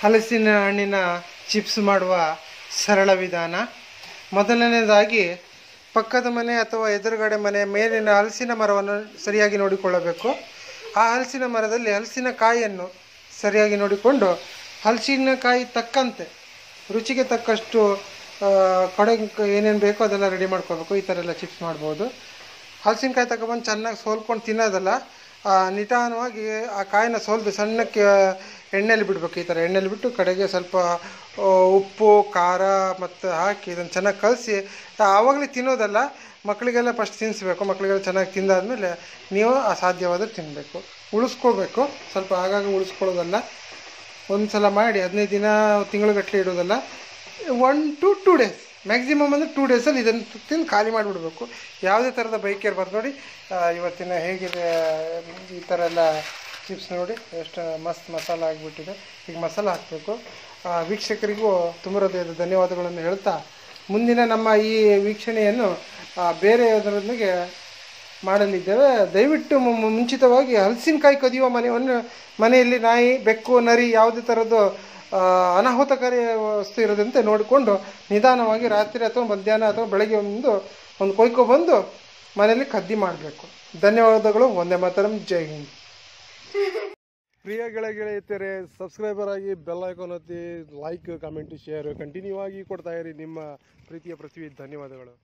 ಹಲಸಿನ ಹಣ್ಣಿನ ಚಿಪ್ಸ್ ಮಾಡುವ ಸರಳ ವಿಧಾನ ಮೊದಲನೇದಾಗಿ ಪಕ್ಕದ ಮನೆ ಅಥವಾ ಎದುರುಗಡೆ ಮನೆ ಮೇಲಿನ ಹಲಸಿನ ಮರವನ್ನು ಸರಿಯಾಗಿ ನೋಡಿಕೊಳ್ಳಬೇಕು ಆ ಹಲಸಿನ ಮರದಲ್ಲಿ ಹಲಸಿನ ಕಾಯಿಯನ್ನು ಸರಿಯಾಗಿ ನೋಡಿಕೊಂಡು ಹಲಸಿನಕಾಯಿ ತಕ್ಕಂತೆ ರುಚಿಗೆ ತಕ್ಕಷ್ಟು ಕಡೆ ಏನೇನು ಬೇಕೋ ಅದೆಲ್ಲ ರೆಡಿ ಮಾಡ್ಕೋಬೇಕು ಈ ಥರ ಎಲ್ಲ ಚಿಪ್ಸ್ ಮಾಡ್ಬೋದು ಹಲಸಿನಕಾಯಿ ತಗೊಬಂದು ಚೆನ್ನಾಗಿ ಸೋಲ್ಕೊಂಡು ತಿನ್ನೋದಲ್ಲ ಆ, ನಿಧಾನವಾಗಿ ಆ ಕಾಯಿನ ಸೋಲ್ದು ಸಣ್ಣಕ್ಕೆ ಎಣ್ಣೆಯಲ್ಲಿ ಬಿಡಬೇಕು ಈ ಥರ ಎಣ್ಣೆಯಲ್ಲಿ ಬಿಟ್ಟು ಕಡೆಗೆ ಸ್ವಲ್ಪ ಆ, ಉಪ್ಪು ಖಾರ ಮತ್ತು ಹಾಕಿ ಇದನ್ನು ಚೆನ್ನಾಗಿ ಕಲಸಿ ಆವಾಗಲೇ ತಿನ್ನೋದಲ್ಲ ಮಕ್ಕಳಿಗೆಲ್ಲ ಫಸ್ಟ್ ತಿನ್ನಿಸ್ಬೇಕು ಮಕ್ಕಳಿಗೆಲ್ಲ ಚೆನ್ನಾಗಿ ತಿಂದಾದ್ಮೇಲೆ ನೀವು ಅಸಾಧ್ಯವಾದ್ರೆ ತಿನ್ನಬೇಕು ಉಳಿಸ್ಕೊಳ್ಬೇಕು ಸ್ವಲ್ಪ ಆಗಾಗ ಉಳಿಸ್ಕೊಳ್ಳೋದಲ್ಲ ಒಂದು ಸಲ ಮಾಡಿ ಹದಿನೈದು ದಿನ ತಿಂಗಳುಗಟ್ಟಲೆ ಇಡೋದಲ್ಲ one to two days maximum ಅಂದರೆ ಟೂ ಡೇಸಲ್ಲಿ ಇದನ್ನು ತಿಂದು ಖಾಲಿ ಮಾಡಿಬಿಡ್ಬೇಕು ಯಾವುದೇ ಥರದ ಬೈಕ್ ಇರ್ಬಾರ್ದು ನೋಡಿ ಆ, ಇವತ್ತಿನ ಹೇಗಿದೆ ಈ ಥರ ಎಲ್ಲ ಚಿಪ್ಸ್ ನೋಡಿ ಎಷ್ಟು ಮಸ್ತ್ ಮಸಾಲ ಆಗಿಬಿಟ್ಟಿದೆ ಈಗ ಮಸಾಲ ಹಾಕಬೇಕು ವೀಕ್ಷಕರಿಗೂ ತುಂಬ ಹೃದಯದ ಧನ್ಯವಾದಗಳನ್ನು ಹೇಳ್ತಾ ಮುಂದಿನ ನಮ್ಮ ಈ ವೀಕ್ಷಣೆಯನ್ನು ಆ, ಬೇರೆ ಅದರೊಂದಿಗೆ ಮಾಡಲಿದ್ದೇವೆ ದಯವಿಟ್ಟು ಮು- ಮು- ಮುಂಚಿತವಾಗಿ ಹಲಸಿನಕಾಯಿ ಕದಿಯುವ ಮನೆಯನ್ನು ಮನೆಯಲ್ಲಿ ನಾಯಿ ಬೆಕ್ಕು ನರಿ ಯಾವುದೇ ಥರದ್ದು ಆ, ಅನಾಹುತಕಾರಿ ವಸ್ತು ಇರದಂತೆ ನೋಡಿಕೊಂಡು ನಿಧಾನವಾಗಿ ರಾತ್ರಿ ಅಥವಾ ಮಧ್ಯಾಹ್ನ ಅಥವಾ ಬೆಳಗ್ಗೆ ಒಂದು ಒಂದು ಕೊಯ್ಕೊ ಬಂದು ಮನೆಯಲ್ಲಿ ಕದ್ದಿ ಮಾಡಬೇಕು ಧನ್ಯವಾದಗಳು ಒಂದೇ ಮಾತರಂ ಜೈ ಹಿಂದ್ ಪ್ರಿಯ ಗೆಳೆಯ ಗೆಳೆಯತರೆ ಸಬ್ಸ್ಕ್ರೈಬರ್ ಆಗಿ ಬೆಲ್ ಐಕಾನ್ ಒತ್ತಿ ಲೈಕ್ ಕಮೆಂಟ್ ಶೇರ್ ಕಂಟಿನ್ಯೂ ಆಗಿ ಕೊಡ್ತಾ ಇರಿ ನಿಮ್ಮ ಪ್ರೀತಿಯ ಪೃಥ್ವಿ ಧನ್ಯವಾದಗಳು